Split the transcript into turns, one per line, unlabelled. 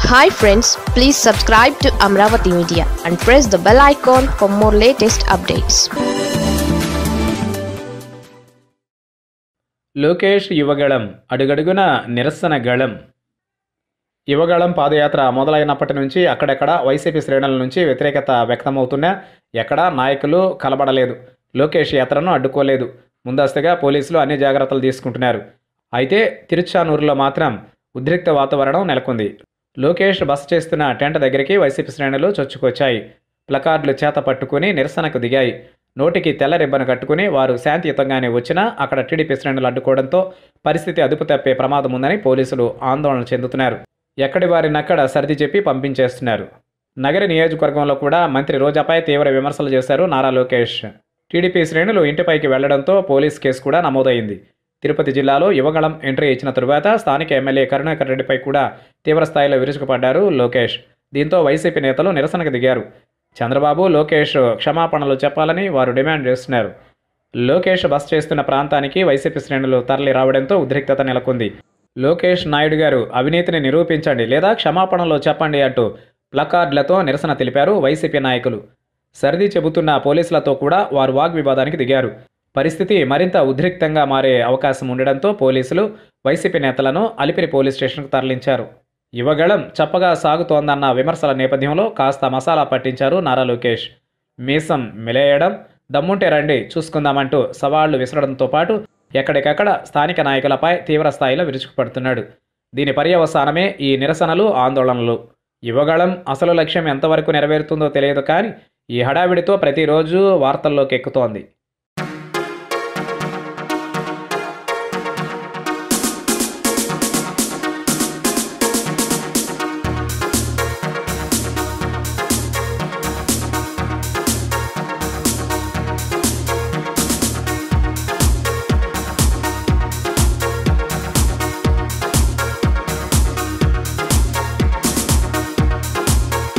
hi friends please subscribe to Amaravati media and press the bell icon for more latest updates
Lokesh Yuvagalam అడుగడుగున నిరసన గళం యువగళం పాదయాత్ర మొదలైనప్పటి నుంచి అక్కడెక్కడ వైసీపీ శ్రేణుల నుంచి వ్యతిరేకత వ్యక్తమవుతున్నా ఎక్కడా నాయకులు కలబడలేదు లోకేష్ యాత్రను అడ్డుకోలేదు ముందస్తుగా పోలీసులు అన్ని జాగ్రత్తలు తీసుకుంటున్నారు అయితే తిరుచానూరులో మాత్రం ఉద్రిక్త వాతావరణం నెలకొంది లోకేష్ బస చేస్తున్న టెంట్ దగ్గరికి వైసీపీ శ్రేణులు చొచ్చుకొచ్చాయి ప్లకార్డులు చేత పట్టుకుని నిరసనకు దిగాయి నోటికి తెల్ల రిబ్బను కట్టుకుని వారు శాంతియుతంగానే వచ్చినా అక్కడ టీడీపీ శ్రేణులు అడ్డుకోవడంతో పరిస్థితి అదుపు తప్పే ప్రమాదం ఉందని పోలీసులు ఆందోళన చెందుతున్నారు ఎక్కడి వారినక్కడ సర్ది చెప్పి పంపించేస్తున్నారు నగర నియోజకవర్గంలో కూడా మంత్రి రోజాపై తీవ్ర విమర్శలు చేశారు నారా లోకేష్ టీడీపీ శ్రేణులు ఇంటిపైకి వెళ్లడంతో పోలీస్ కేసు కూడా నమోదైంది తిరుపతి జిల్లాలో యువగళం ఎంట్రీ ఇచ్చిన తరువాత స్థానిక ఎమ్మెల్యే కరుణాకర్ రెడ్డిపై కూడా తీవ్ర స్థాయిలో విరుచుకుపడ్డారు లోకేష్ దీంతో వైసీపీ నేతలు నిరసనకు దిగారు చంద్రబాబు లోకేష్ క్షమాపణలు చెప్పాలని వారు డిమాండ్ చేస్తున్నారు లోకేష్ బస్ చేస్తున్న ప్రాంతానికి వైసీపీ శ్రేణులు తరలి రావడంతో ఉద్రిక్తత నెలకొంది లోకేష్ నాయుడు గారు అవినీతిని నిరూపించండి లేదా క్షమాపణలు చెప్పండి అంటూ ప్లకార్డులతో నిరసన తెలిపారు వైసీపీ నాయకులు సర్ది చెబుతున్న పోలీసులతో కూడా వారు వాగ్వివాదానికి దిగారు పరిస్థితి మరింత ఉద్రిక్తంగా మారే అవకాశం ఉండడంతో పోలీసులు వైసీపీ నేతలను అలిపిరి పోలీస్ స్టేషన్కు తరలించారు యువగళం చప్పగా సాగుతోందన్న విమర్శల నేపథ్యంలో కాస్త మసాలా పట్టించారు నారా లోకేష్ మీసం మిలేయడం దమ్ముంటే రండి చూసుకుందామంటూ సవాళ్లు విసరడంతో పాటు ఎక్కడికక్కడ స్థానిక నాయకులపై తీవ్ర స్థాయిలో విరుచుకుపడుతున్నాడు దీని పర్యవసానమే ఈ నిరసనలు ఆందోళనలు యువగళం అసలు లక్ష్యం ఎంతవరకు నెరవేరుతుందో తెలియదు కానీ ఈ హడావిడితో ప్రతిరోజు వార్తల్లోకి ఎక్కుతోంది